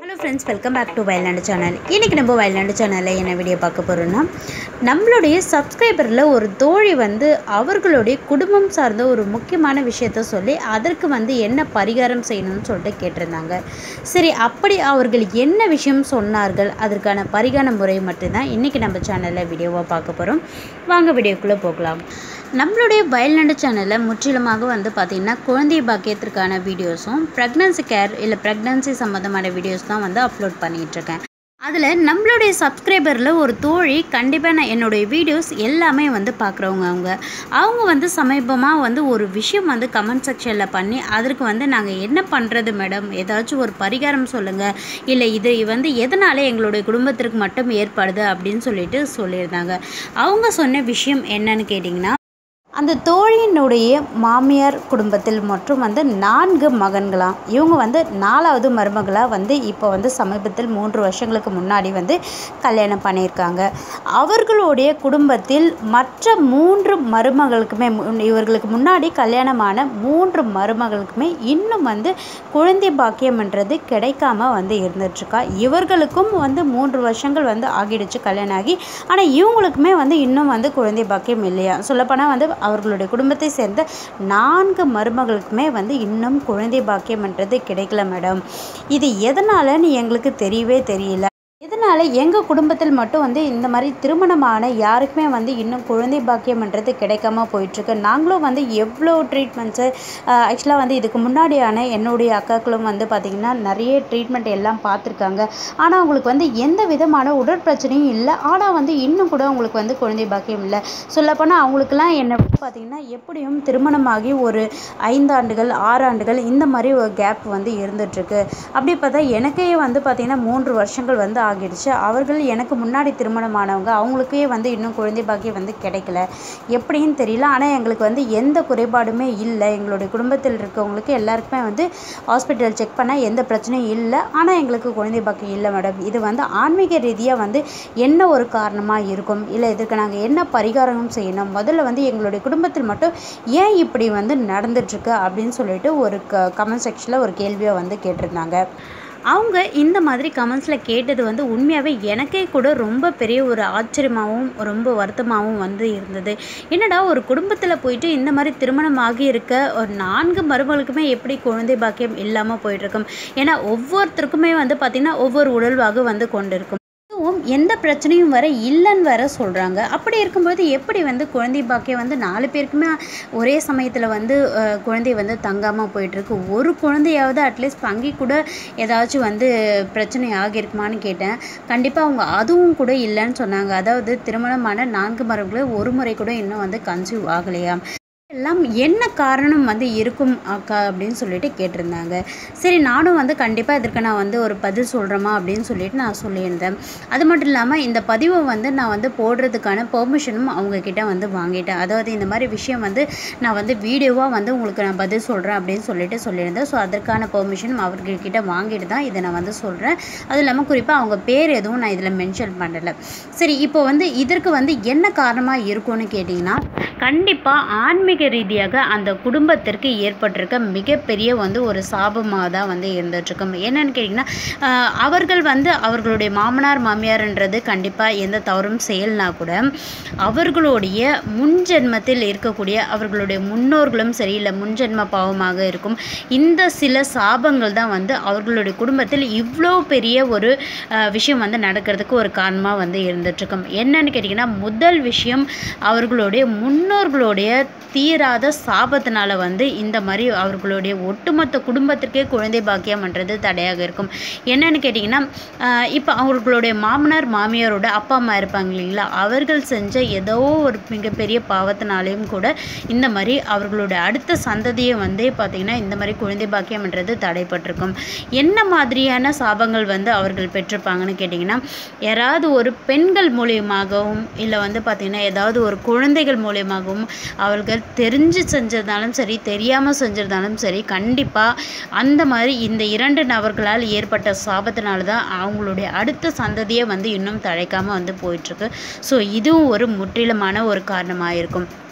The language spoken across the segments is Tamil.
hello friends welcome back to Vayalnadu channel இன்றைக்கி நம்ம வயல்நாடு சேனலில் என்ன வீடியோ பார்க்க போகிறோன்னா நம்மளுடைய சப்ஸ்கிரைபரில் ஒரு தோழி வந்து அவர்களுடைய குடும்பம் சார்ந்த ஒரு முக்கியமான விஷயத்த சொல்லி அதற்கு வந்து என்ன பரிகாரம் செய்யணும்னு சொல்லிட்டு கேட்டிருந்தாங்க சரி அப்படி அவர்கள் என்ன விஷயம் சொன்னார்கள் அதற்கான பரிகார முறை மட்டும்தான் இன்றைக்கி நம்ம சேனலில் வீடியோவாக பார்க்க போகிறோம் வாங்க வீடியோக்குள்ளே போகலாம் நம்மளுடைய வயல்நாடு சேனலில் முற்றிலுமாக வந்து பார்த்திங்கன்னா குழந்தை பாக்கியத்திற்கான வீடியோஸும் ப்ரெக்னன்சி கேர் இல்லை ப்ரெக்னன்சி சம்மந்தமான வீடியோஸ் தான் வந்து அப்லோட் பண்ணிகிட்ருக்கேன் அதில் நம்மளுடைய சப்ஸ்கிரைபரில் ஒரு தோழி கண்டிப்பாக நான் என்னுடைய வீடியோஸ் எல்லாமே வந்து பார்க்குறவங்க அவங்க அவங்க வந்து சமீபமாக வந்து ஒரு விஷயம் வந்து கமெண்ட் செக்ஷனில் பண்ணி அதற்கு வந்து நாங்கள் என்ன பண்ணுறது மேடம் ஏதாச்சும் ஒரு பரிகாரம் சொல்லுங்கள் இல்லை இது வந்து எதனால எங்களுடைய குடும்பத்திற்கு மட்டும் ஏற்படுது அப்படின்னு சொல்லிட்டு சொல்லியிருந்தாங்க அவங்க சொன்ன விஷயம் என்னன்னு கேட்டிங்கன்னா அந்த தோழியினுடைய மாமியார் குடும்பத்தில் மற்றும் வந்து நான்கு மகன்களாம் இவங்க வந்து நாலாவது மருமகளாக வந்து இப்போ வந்து சமீபத்தில் மூன்று வருஷங்களுக்கு முன்னாடி வந்து கல்யாணம் பண்ணியிருக்காங்க அவர்களுடைய குடும்பத்தில் மற்ற மூன்று மருமகளுக்குமே மு- இவர்களுக்கு முன்னாடி கல்யாணமான மூன்று மருமகளுக்குமே இன்னும் வந்து குழந்தை பாக்கியம்ன்றது கிடைக்காம வந்து இருந்துட்டுருக்கா இவர்களுக்கும் வந்து மூன்று வருஷங்கள் வந்து ஆகிடுச்சு கல்யாணம் ஆகி ஆனால் இவங்களுக்குமே வந்து இன்னும் வந்து குழந்தை பாக்கியம் இல்லையா சொல்லப்போனால் வந்து அவர்களுடைய குடும்பத்தை சேர்ந்த நான்கு மருமகளுக்குமே வந்து இன்னும் குழந்தை பாக்கியம்ன்றது கிடைக்கல மேடம் இது எதனாலன்னு எங்களுக்கு தெரியவே தெரியல இதனால் எங்கள் குடும்பத்தில் மட்டும் வந்து இந்த மாதிரி திருமணமான யாருக்குமே வந்து இன்னும் குழந்தை பாக்கியம்ன்றது கிடைக்காம போயிட்டுருக்கு நாங்களும் வந்து எவ்வளோ ட்ரீட்மெண்ட்ஸு ஆக்சுவலாக வந்து இதுக்கு முன்னாடியான என்னுடைய அக்காக்களும் வந்து பார்த்திங்கன்னா நிறைய ட்ரீட்மெண்ட் எல்லாம் பார்த்துருக்காங்க ஆனால் அவங்களுக்கு வந்து எந்த விதமான உடற்பிரச்சனையும் இல்லை ஆனால் வந்து இன்னும் கூட அவங்களுக்கு வந்து குழந்தை பாக்கியம் இல்லை சொல்லப்போனால் அவங்களுக்குலாம் என்ன பார்த்திங்கன்னா எப்படியும் திருமணமாகி ஒரு ஐந்தாண்டுகள் ஆறாண்டுகள் இந்த மாதிரி ஒரு கேப் வந்து இருந்துகிட்ருக்கு அப்படி பார்த்தா எனக்கே வந்து பார்த்திங்கன்னா மூன்று வருஷங்கள் வந்து ஆகிடுச்சு அவர்கள் எனக்கு முன்னாடி திருமணமானவங்க அவங்களுக்கே வந்து இன்னும் குழந்தை பாக்கியம் வந்து கிடைக்கல எப்படின்னு தெரியல ஆனால் எங்களுக்கு வந்து எந்த குறைபாடுமே இல்லை எங்களுடைய குடும்பத்தில் இருக்கவங்களுக்கு எல்லாருக்குமே வந்து ஹாஸ்பிட்டல் செக் பண்ணால் எந்த பிரச்சனையும் இல்லை ஆனால் எங்களுக்கு குழந்தை பாக்கியம் இல்லை மேடம் இது வந்து ஆன்மீக ரீதியாக வந்து என்ன ஒரு காரணமாக இருக்கும் இல்லை இதுக்கு நாங்கள் என்ன பரிகாரம் செய்யணும் முதல்ல வந்து எங்களுடைய குடும்பத்தில் மட்டும் ஏன் இப்படி வந்து நடந்துட்டுருக்கு அப்படின்னு சொல்லிட்டு ஒரு க கமெண்ட் செக்ஷனில் ஒரு கேள்வியை வந்து கேட்டிருந்தாங்க அவங்க இந்த மாதிரி கமெண்ட்ஸில் கேட்டது வந்து உண்மையாகவே எனக்கே கூட ரொம்ப பெரிய ஒரு ஆச்சரியமாகவும் ரொம்ப வருத்தமாகவும் வந்து இருந்தது என்னடா ஒரு குடும்பத்தில் போயிட்டு இந்த மாதிரி திருமணம் ஆகி இருக்க ஒரு நான்கு மருமகளுக்குமே எப்படி குழந்தை பாக்கியம் இல்லாமல் போயிட்டுருக்கும் ஏன்னா ஒவ்வொருத்தருக்குமே வந்து பார்த்திங்கன்னா ஒவ்வொரு உடல்வாகு வந்து கொண்டிருக்கும் அதுவும் எந்த பிரச்சனையும் வர இல்லைன்னு வர சொல்கிறாங்க அப்படி இருக்கும்போது எப்படி வந்து குழந்தை பாக்கியம் வந்து நாலு பேருக்குமே ஒரே சமயத்தில் வந்து அஹ், குழந்தை வந்து தங்காமல் போயிட்டுருக்கு ஒரு குழந்தையாவது அட்லீஸ்ட் பங்கி கூட ஏதாச்சும் வந்து பிரச்சனை ஆகியிருக்குமான்னு கேட்டேன் கண்டிப்பாக அவங்க அதுவும் கூட இல்லைன்னு சொன்னாங்க அதாவது திருமணமான நான்கு மரபுகள் ஒரு முறை கூட இன்னும் வந்து கன்சீவ் ஆகலையாம் எல்லாம் என்ன காரணம் வந்து இருக்கும் அக்கா அப்படின்னு சொல்லிட்டு கேட்டிருந்தாங்க சரி நானும் வந்து கண்டிப்பாக இதற்கு நான் வந்து ஒரு பதில் சொல்கிறேமா அப்படின்னு சொல்லிட்டு நான் சொல்லியிருந்தேன் அது மட்டும் இல்லாமல் இந்த பதிவை வந்து நான் வந்து போடுறதுக்கான பெர்மிஷனும் அவங்கக்கிட்ட வந்து வாங்கிட்டேன் அதாவது இந்த மாதிரி விஷயம் வந்து நான் வந்து வீடியோவாக வந்து உங்களுக்கு நான் பதில் சொல்கிறேன் அப்படின்னு சொல்லிட்டு சொல்லியிருந்தேன் ஸோ அதற்கான பெர்மிஷனும் அவர்கிட்ட வாங்கிட்டு தான் இதை நான் வந்து சொல்கிறேன் அதுவும் இல்லாமல் குறிப்பாக அவங்க பேர் எதுவும் நான் இதில் மென்ஷன் பண்ணலை சரி இப்போ வந்து இதற்கு வந்து என்ன காரணமாக இருக்கும்னு கேட்டிங்கன்னா கண்டிப்பாக ஆன்மீக ரீதியாக அந்த குடும்பத்திற்கு ஏற்பட்டிருக்க மிகப்பெரிய வந்து ஒரு சாபமாக தான் வந்து இருந்துகிட்ருக்கும் என்னன்னு கேட்டிங்கன்னா ஆஹ், அவர்கள் வந்து அவர்களுடைய மாமனார் மாமியார்ன்றது கண்டிப்பாக எந்த தவறும் செய்யலைனா கூட அவர்களுடைய முன்ஜென்மத்தில் இருக்கக்கூடிய அவர்களுடைய முன்னோர்களும் சரி இல்லை முன்ஜென்ம பாவமாக இருக்கும் இந்த சில சாபங்கள் தான் வந்து அவர்களுடைய குடும்பத்தில் இவ்வளோ பெரிய ஒரு ஆஹ், விஷயம் வந்து நடக்கிறதுக்கு ஒரு காரணமாக வந்து இருந்துகிட்ருக்கும் என்னன்னு கேட்டிங்கன்னா முதல் விஷயம் அவர்களுடைய முன்னோர்களுடைய தீராத சாபத்தினால வந்து இந்த மாதிரி அவர்களுடைய ஒட்டுமொத்த குடும்பத்திற்கே குழந்தை பாக்கியம்ன்றது தடையாக இருக்கும் என்னன்னு கேட்டிங்கன்னா இப்போ அவர்களுடைய மாமனார் மாமியாரோட அப்பா அம்மா இருப்பாங்க இல்லைங்களா அவர்கள் செஞ்ச ஏதோ ஒரு மிகப்பெரிய பாவத்தினாலேயும் கூட இந்த மாதிரி அவர்களுடைய அடுத்த சந்ததியை வந்து பார்த்திங்கன்னா இந்த மாதிரி குழந்தை பாக்கியம்ன்றது தடைப்பட்டிருக்கும் என்ன மாதிரியான சாபங்கள் வந்து அவர்கள் பெற்றிருப்பாங்கன்னு கேட்டிங்கன்னா யாராவது ஒரு பெண்கள் மூலியமாகவும் இல்லை வந்து பார்த்திங்கன்னா ஏதாவது ஒரு குழந்தைகள் மூலியமாகவும் அவர்கள் தெரிஞ்சு செஞ்சதாலும் சரி தெரியாமல் செஞ்சிருந்தாலும் சரி கண்டிப்பாக அந்த மாதிரி இந்த இரண்டு நபர்களால் ஏற்பட்ட சாபத்தினால தான் அவங்களுடைய அடுத்த சந்ததியை வந்து இன்னும் தழைக்காமல் வந்து போயிட்டுருக்கு ஸோ இதுவும் ஒரு முற்றிலுமான ஒரு காரணமாக இருக்கும்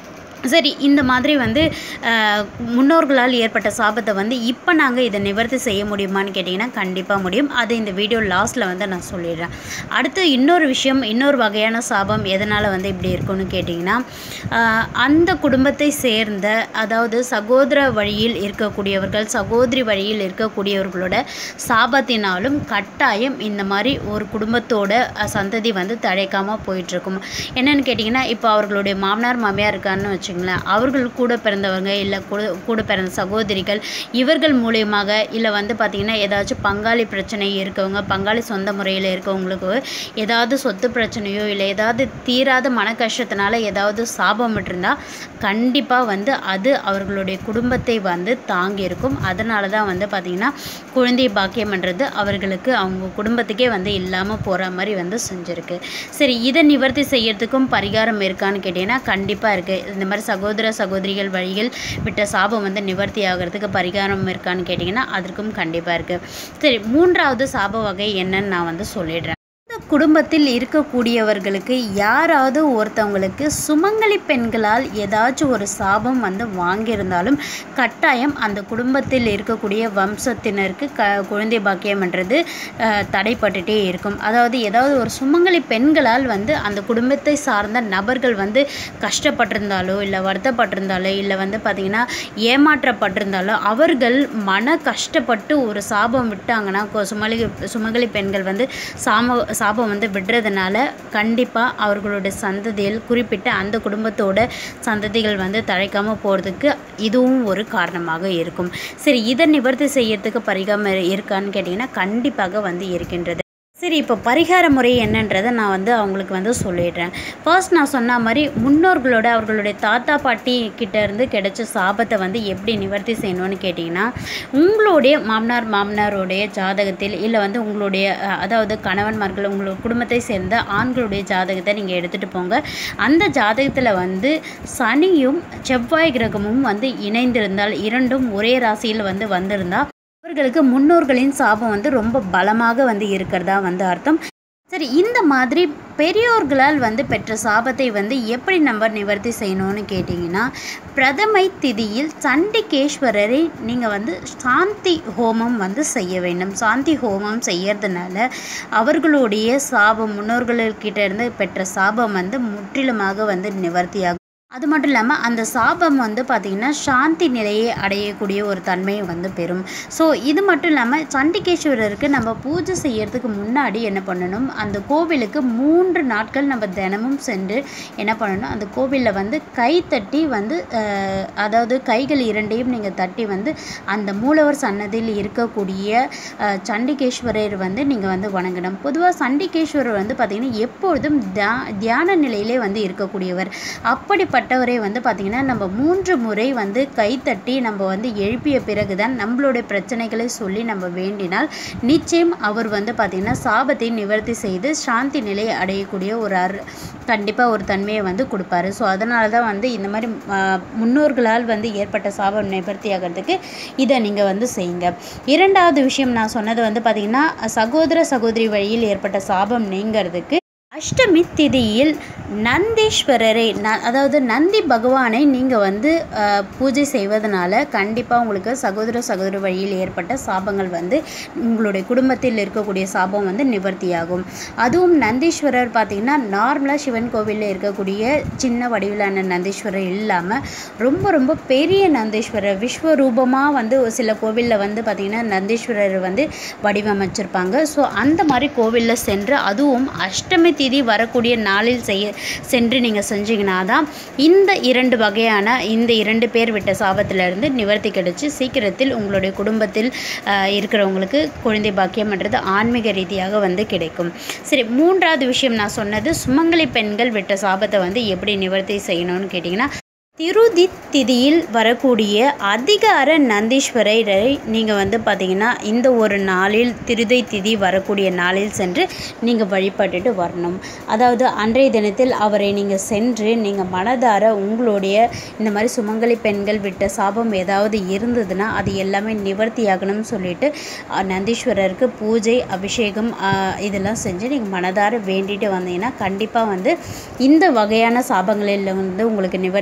சரி இந்த மாதிரி வந்து அஹ், முன்னோர்களால் ஏற்பட்ட சாபத்தை வந்து இப்போ நாங்கள் இதை நிவர்த்தி செய்ய முடியுமான்னு கேட்டிங்கன்னா கண்டிப்பாக முடியும் அது இந்த வீடியோ லாஸ்ட்டில் வந்து நான் சொல்லிடுறேன் அடுத்து இன்னொரு விஷயம் இன்னொரு வகையான சாபம் எதனால் வந்து இப்படி இருக்கும்னு கேட்டிங்கன்னா அஹ், அந்த குடும்பத்தை சேர்ந்த அதாவது சகோதர வழியில் இருக்கக்கூடியவர்கள் சகோதரி வழியில் இருக்கக்கூடியவர்களோட சாபத்தினாலும் கட்டாயம் இந்த மாதிரி ஒரு குடும்பத்தோட அஹ், சந்ததி வந்து தழைக்காமல் போயிட்டுருக்கும் என்னன்னு கேட்டிங்கன்னா இப்போ அவர்களுடைய மாமனார் மாமியார் இருக்கான்னு வச்சுங்களேன் அவர்கள் கூட பிறந்தவங்க இல்லை கூட கூட பிறந்த சகோதரிகள் இவர்கள் மூலியமாக இல்லை வந்து பார்த்திங்கன்னா ஏதாச்சும் பங்காளி பிரச்சனை இருக்கவங்க பங்காளி சொந்த முறையில் இருக்கவங்களுக்கு ஏதாவது சொத்து பிரச்சனையோ இல்லை ஏதாவது தீராத மன கஷ்டத்தினால ஏதாவது சாபம் இருந்தால் கண்டிப்பாக வந்து அது அவர்களுடைய குடும்பத்தை வந்து தாங்கியிருக்கும் அதனால தான் வந்து பார்த்திங்கன்னா குழந்தை பாக்கியம்ன்றது அவர்களுக்கு அவங்க குடும்பத்துக்கே வந்து இல்லாமல் போகிற மாதிரி வந்து செஞ்சுருக்கு சரி இதை நிவர்த்தி செய்யறதுக்கும் பரிகாரம் இருக்கான்னு கேட்டிங்கன்னா கண்டிப்பாக இருக்குது இந்த மாதிரி சகோதர சகோதரிகள் வழியில் விட்ட சாபம் வந்து நிவர்த்தி ஆகிறதுக்கு பரிகாரம் இருக்கான்னு கேட்டிங்கன்னா அதற்கும் கண்டிப்பாக இருக்குது சரி மூன்றாவது சாப வகை என்னன்னு நான் வந்து சொல்லிடுறேன் இந்த குடும்பத்தில் இருக்கக்கூடியவர்களுக்கு யாராவது ஒருத்தவங்களுக்கு சுமங்கலி பெண்களால் ஏதாச்சும் ஒரு சாபம் வந்து வாங்கியிருந்தாலும் கட்டாயம் அந்த குடும்பத்தில் இருக்கக்கூடிய வம்சத்தினருக்கு க குழந்தை பாக்கியம்ன்றது அஹ், தடைப்பட்டுட்டே இருக்கும் அதாவது ஏதாவது ஒரு சுமங்கலி பெண்களால் வந்து அந்த குடும்பத்தை சார்ந்த நபர்கள் வந்து கஷ்டப்பட்டிருந்தாலோ இல்லை வருத்தப்பட்டிருந்தாலோ இல்லை வந்து பார்த்திங்கன்னா ஏமாற்றப்பட்டிருந்தாலோ அவர்கள் மன கஷ்டப்பட்டு ஒரு சாபம் விட்டாங்கன்னா கொ- சுமலி சுமங்கலி பெண்கள் வந்து சாம சாபம் வந்து விடுறதுனால கண்டிப்பாக அவர்களுடைய சந்ததியில் குறிப்பிட்ட அந்த குடும்பத்தோட சந்ததிகள் வந்து தழைக்காமல் போகிறதுக்கு இதுவும் ஒரு காரணமாக இருக்கும் சரி இதை நிவர்த்தி செய்யறதுக்கு பரிகாரம் இருக்கான்னு கேட்டிங்கன்னா கண்டிப்பாக வந்து இருக்கின்றது சரி இப்போ பரிகார முறை என்னன்றதை நான் வந்து அவங்களுக்கு வந்து சொல்லிடுறேன் ஃபர்ஸ்ட் நான் சொன்ன மாதிரி முன்னோர்களோட அவர்களுடைய தாத்தா பாட்டி கிட்ட இருந்து கிடைச்ச சாபத்தை வந்து எப்படி நிவர்த்தி செய்யணும்னு கேட்டிங்கன்னா உங்களுடைய மாமனார் மாமனாருடைய ஜாதகத்தில் இல்லை வந்து உங்களுடைய அஹ், அதாவது கணவன்மார்கள் உங்களோட குடும்பத்தை சேர்ந்த ஆண்களுடைய ஜாதகத்தை நீங்கள் எடுத்துகிட்டு போங்க அந்த ஜாதகத்தில் வந்து சனியும் செவ்வாய் கிரகமும் வந்து இணைந்திருந்தால் இரண்டும் ஒரே ராசியில் வந்து வந்திருந்தால் அவர்களுக்கு முன்னோர்களின் சாபம் வந்து ரொம்ப பலமாக வந்து இருக்கிறதா வந்து அர்த்தம் சரி இந்த மாதிரி பெரியோர்களால் வந்து பெற்ற சாபத்தை வந்து எப்படி நம்ம நிவர்த்தி செய்யணும்னு கேட்டிங்கன்னா பிரதமை திதியில் சண்டிகேஸ்வரரை நீங்கள் வந்து சாந்தி ஹோமம் வந்து செய்ய வேண்டும் சாந்தி ஹோமம் செய்யறதுனால அவர்களுடைய சாபம் முன்னோர்கள்கிட்ட இருந்து பெற்ற சாபம் வந்து முற்றிலுமாக வந்து நிவர்த்தியாகும் அது மட்டும் இல்லாமல் அந்த சாபம் வந்து பார்த்திங்கன்னா சாந்தி நிலையை அடையக்கூடிய ஒரு தன்மையை வந்து பெறும் ஸோ இது மட்டும் இல்லாமல் சண்டிகேஸ்வரருக்கு நம்ம பூஜை செய்யறதுக்கு முன்னாடி என்ன பண்ணணும் அந்த கோவிலுக்கு மூன்று நாட்கள் நம்ம தினமும் சென்று என்ன பண்ணணும் அந்த கோவிலில் வந்து கை தட்டி வந்து அஹ், அதாவது கைகள் இரண்டையும் நீங்கள் தட்டி வந்து அந்த மூலவர் சன்னதியில் இருக்கக்கூடிய அஹ், சண்டிகேஸ்வரர் வந்து நீங்கள் வந்து வணங்கணும் பொதுவாக சண்டிகேஸ்வரர் வந்து பார்த்திங்கன்னா எப்பொழுதும் தியா தியான நிலையிலே வந்து இருக்கக்கூடியவர் அப்படிப்பட்டவரை வந்து பார்த்திங்கன்னா நம்ம மூன்று முறை வந்து கைத்தட்டி நம்ம வந்து எழுப்பிய பிறகு தான் நம்மளுடைய பிரச்சனைகளை சொல்லி நம்ம வேண்டினால் நிச்சயம் அவர் வந்து பார்த்திங்கன்னா சாபத்தை நிவர்த்தி செய்து சாந்தி நிலையை அடையக்கூடிய ஒரு அரு கண்டிப்பாக ஒரு தன்மையை வந்து கொடுப்பாரு ஸோ அதனால தான் வந்து இந்த மாதிரி ஆ, முன்னோர்களால் வந்து ஏற்பட்ட சாபம் நிவர்த்தி ஆகிறதுக்கு இதை நீங்கள் வந்து செய்யுங்க இரண்டாவது விஷயம் நான் சொன்னது வந்து பார்த்திங்கன்னா சகோதர சகோதரி வழியில் ஏற்பட்ட சாபம் நீங்கிறதுக்கு அஷ்டமி திதியில் நந்தீஸ்வரரை ந அதாவது நந்தி பகவானை நீங்கள் வந்து அஹ், பூஜை செய்வதனால கண்டிப்பாக உங்களுக்கு சகோதர சகோதரி வழியில் ஏற்பட்ட சாபங்கள் வந்து உங்களுடைய குடும்பத்தில் இருக்கக்கூடிய சாபம் வந்து நிவர்த்தியாகும் அதுவும் நந்தீஸ்வரர் பார்த்திங்கன்னா நார்மலாக சிவன் கோவிலில் இருக்கக்கூடிய சின்ன வடிவிலான நந்தீஸ்வரர் இல்லாமல் ரொம்ப ரொம்ப பெரிய நந்தீஸ்வரர் விஸ்வரூபமாக வந்து ஒரு சில கோவிலில் வந்து பார்த்திங்கன்னா நந்தீஸ்வரர் வந்து வடிவமைச்சிருப்பாங்க ஸோ அந்த மாதிரி கோவிலில் சென்று அதுவும் அஷ்டமி திதி வரக்கூடிய நாளில் செய்ய சென்று நீங்கள் செஞ்சீங்கன்னா தான் இந்த இரண்டு வகையான இந்த இரண்டு பேர் விட்ட சாபத்திலிருந்து நிவர்த்தி கிடைச்சு சீக்கிரத்தில் உங்களுடைய குடும்பத்தில் ஆஹ், இருக்கிறவங்களுக்கு குழந்தை பாக்கியம்ன்றது ஆன்மீக ரீதியாக வந்து கிடைக்கும் சரி மூன்றாவது விஷயம் நான் சொன்னது சுமங்கலி பெண்கள் விட்ட சாபத்தை வந்து எப்படி நிவர்த்தி செய்யணும்னு கேட்டிங்கன்னா திருதி திதியில் வரக்கூடிய அதிகார நந்தீஸ்வரரை நீங்கள் வந்து பார்த்தீங்கன்னா இந்த ஒரு நாளில் திருதை திதி வரக்கூடிய நாளில் சென்று நீங்கள் வழிபட்டுட்டு வரணும் அதாவது அன்றைய தினத்தில் அவரை நீங்கள் சென்று நீங்கள் மனதார உங்களுடைய இந்த மாதிரி சுமங்கலி பெண்கள் விட்ட சாபம் ஏதாவது இருந்ததுன்னா அது எல்லாமே நிவர்த்தியாகணும்னு சொல்லிட்டு அஹ், நந்தீஸ்வரருக்கு பூஜை அபிஷேகம் அஹ், இதெல்லாம் செஞ்சு நீங்கள் மனதார வேண்டிட்டு வந்தீங்கன்னா கண்டிப்பாக வந்து இந்த வகையான சாபங்களில் வந்து உங்களுக்கு நிவர்த்தி கிடைத்து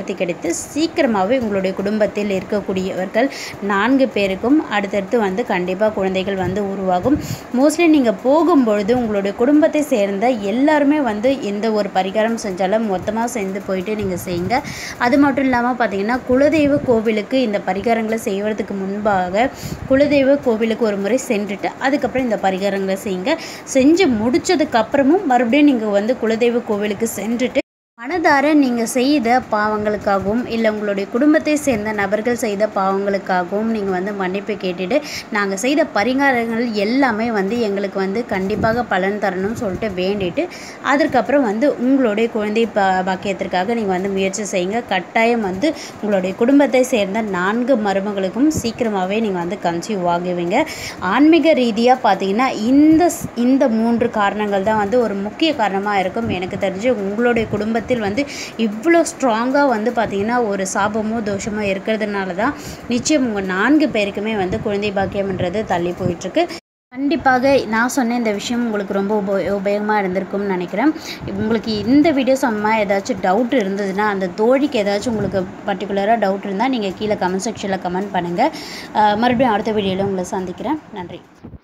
வைத்து சீக்கிரமாகவே உங்களுடைய குடும்பத்தில் இருக்கக்கூடியவர்கள் நான்கு பேருக்கும் அடுத்தடுத்து வந்து கண்டிப்பாக குழந்தைகள் வந்து உருவாகும் மோஸ்ட்லி நீங்கள் போகும்பொழுது உங்களுடைய குடும்பத்தை சேர்ந்த எல்லாருமே வந்து எந்த ஒரு பரிகாரம் செஞ்சாலும் மொத்தமாக சேர்ந்து போயிட்டு நீங்கள் செய்யுங்க அது மட்டும் இல்லாமல் பார்த்தீங்கன்னா குலதெய்வ கோவிலுக்கு இந்த பரிகாரங்களை செய்வதற்கு முன்பாக குலதெய்வ கோவிலுக்கு ஒரு முறை சென்றுட்டு அதுக்கப்புறம் இந்த பரிகாரங்களை செய்யுங்க செஞ்சு முடிச்சதுக்கு அப்புறமும் மறுபடியும் நீங்கள் வந்து குலதெய்வ கோவிலுக்கு சென்றுட்டு மனதார நீங்கள் செய்த பாவங்களுக்காகவும் இல்லை உங்களுடைய குடும்பத்தை சேர்ந்த நபர்கள் செய்த பாவங்களுக்காகவும் நீங்கள் வந்து மன்னிப்பு கேட்டுட்டு நாங்கள் செய்த பரிகாரங்கள் எல்லாமே வந்து எங்களுக்கு வந்து கண்டிப்பாக பலன் தரணும்னு சொல்லிட்டு வேண்டிட்டு அதற்கப்புறம் வந்து உங்களுடைய குழந்தை பா பாக்கியத்திற்காக நீங்கள் வந்து முயற்சி செய்யுங்க கட்டாயம் வந்து உங்களுடைய குடும்பத்தை சேர்ந்த நான்கு மருமகளுக்கும் சீக்கிரமாகவே நீங்கள் வந்து கன்சீவ் ஆகுவீங்க ஆன்மீக ரீதியாக பார்த்தீங்கன்னா இந்த ஸ்- இந்த மூன்று காரணங்கள் தான் வந்து ஒரு முக்கிய காரணமாக இருக்கும் எனக்கு தெரிஞ்சு உங்களுடைய குடும்பத்தில் வந்து இவ்வளோ ஸ்ட்ராங்காக வந்து பார்த்தீங்கன்னா ஒரு சாபமோ தோஷமோ இருக்கிறதுனால தான் நிச்சயம் உங்கள் நான்கு பேருக்குமே வந்து குழந்தை பாக்கியம்ன்றது தள்ளி போயிட்டுருக்கு கண்டிப்பாக நான் சொன்ன இந்த விஷயம் உங்களுக்கு ரொம்ப உப உபயோகமாக இருந்திருக்கும்னு நினைக்கிறேன் உங்களுக்கு இந்த வீடியோ சம்மந்தமாக ஏதாச்சும் டவுட் இருந்ததுன்னா அந்த தோழிக்கு ஏதாச்சும் உங்களுக்கு பர்டிகுலராக டவுட் இருந்தால் நீங்கள் கீழே கமெண்ட் செக்ஷனில் கமெண்ட் பண்ணுங்கள் மறுபடியும் அடுத்த வீடியோவில் உங்களை சந்திக்கிறேன் நன்றி